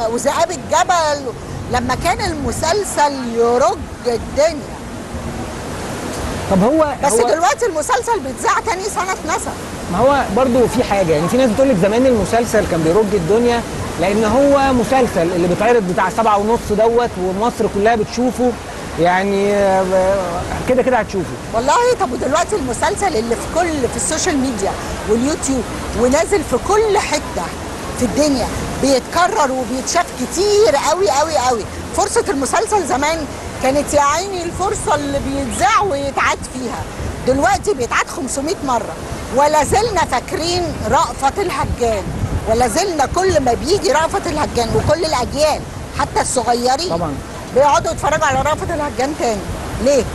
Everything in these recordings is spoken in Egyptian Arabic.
ولما وذئاب الجبل لما كان المسلسل يرج الدنيا طب هو بس هو دلوقتي المسلسل بيتذاع تاني سنه اتنسى ما هو برضو في حاجه يعني في ناس بتقول لك زمان المسلسل كان بيرج الدنيا لان هو مسلسل اللي بيتعرض بتاع سبعة ونص دوت ومصر كلها بتشوفه يعني آه، كده كده هتشوفه والله طب ودلوقتي المسلسل اللي في كل في السوشيال ميديا واليوتيوب ونازل في كل حته في الدنيا بيتكرر وبيتشاف كتير قوي قوي قوي فرصه المسلسل زمان كانت يا عيني الفرصه اللي بيتذاع ويتعاد فيها دلوقتي بيتعاد 500 مره ولا زلنا فاكرين رأفت الهجان ولا زلنا كل ما بيجي رأفت الهجان وكل الاجيال حتى الصغيرين طبعا. بيقعدوا يتفرجوا على رأفت الهجان تاني ليه؟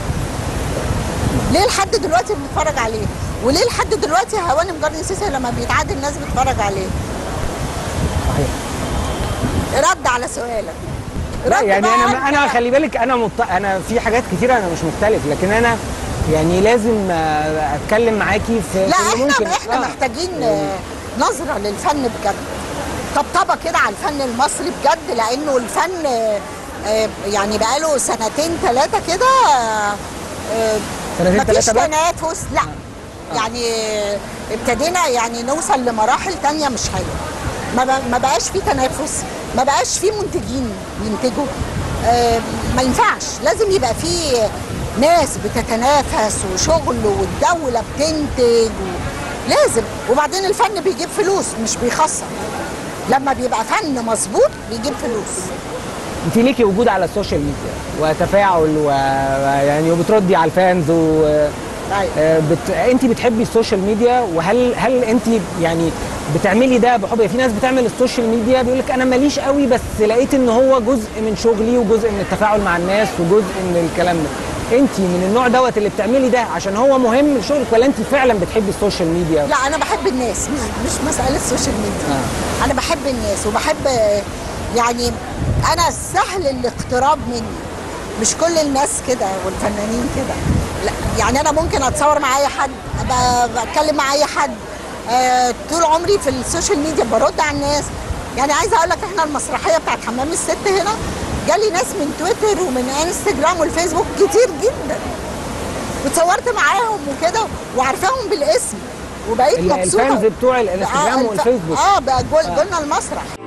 ليه لحد دلوقتي بنتفرج عليه؟ وليه لحد دلوقتي هوانم جارني سيسي لما بيتعاد الناس بتتفرج عليه؟ صحيح رد على سؤالك لا رد يعني بقى انا أنت. انا خلي بالك انا مط... انا في حاجات كتيره انا مش مختلف لكن انا يعني لازم آه، اتكلم معاكي في لا في اللي احنا ممكن احنا آه. محتاجين آه، نظره للفن بجد طبطبه كده على الفن المصري بجد لانه الفن آه، آه، يعني بقاله سنتين ثلاثه كده آه، آه، سنتين مفيش تلاتة بقى؟ تنافس لا يعني آه، ابتدينا يعني نوصل لمراحل تانية مش حلوه ما ب- ما بقاش في تنافس ما بقاش في منتجين ينتجوا آه، ما ينفعش لازم يبقى في ناس بتتنافس وشغل والدولة بتنتج و... لازم وبعدين الفن بيجيب فلوس مش بيخسر لما بيبقى فن مظبوط بيجيب فلوس انت ليكي وجود على السوشيال ميديا وتفاعل ويعني وبتردي على الفانز و أيوة. آه، بت... انت بتحبي السوشيال ميديا وهل هل انت يعني بتعملي ده بحب في ناس بتعمل السوشيال ميديا بيقول لك انا ماليش قوي بس لقيت ان هو جزء من شغلي وجزء من التفاعل مع الناس وجزء من الكلام ده انت من النوع دوت اللي بتعملي ده عشان هو مهم لشغلك ولا انت فعلا بتحبي السوشيال ميديا لا انا بحب الناس مش مش مساله سوشيال ميديا آه. انا بحب الناس وبحب يعني انا سهل الاقتراب مني مش كل الناس كده والفنانين كده لا يعني انا ممكن اتصور مع اي حد ب- بتكلم مع اي حد آه طول عمري في السوشيال ميديا برد على الناس يعني عايزه اقول لك احنا المسرحيه بتاعت حمام الست هنا جالي ناس من تويتر ومن انستجرام والفيسبوك كتير جدا واتصورت معاهم وكده وعارفاهم بالاسم وبقيت ال- مبسوطه الفانز بتوع الانستجرام آه، الف- والفيسبوك اه بقى جول- جولنا المسرح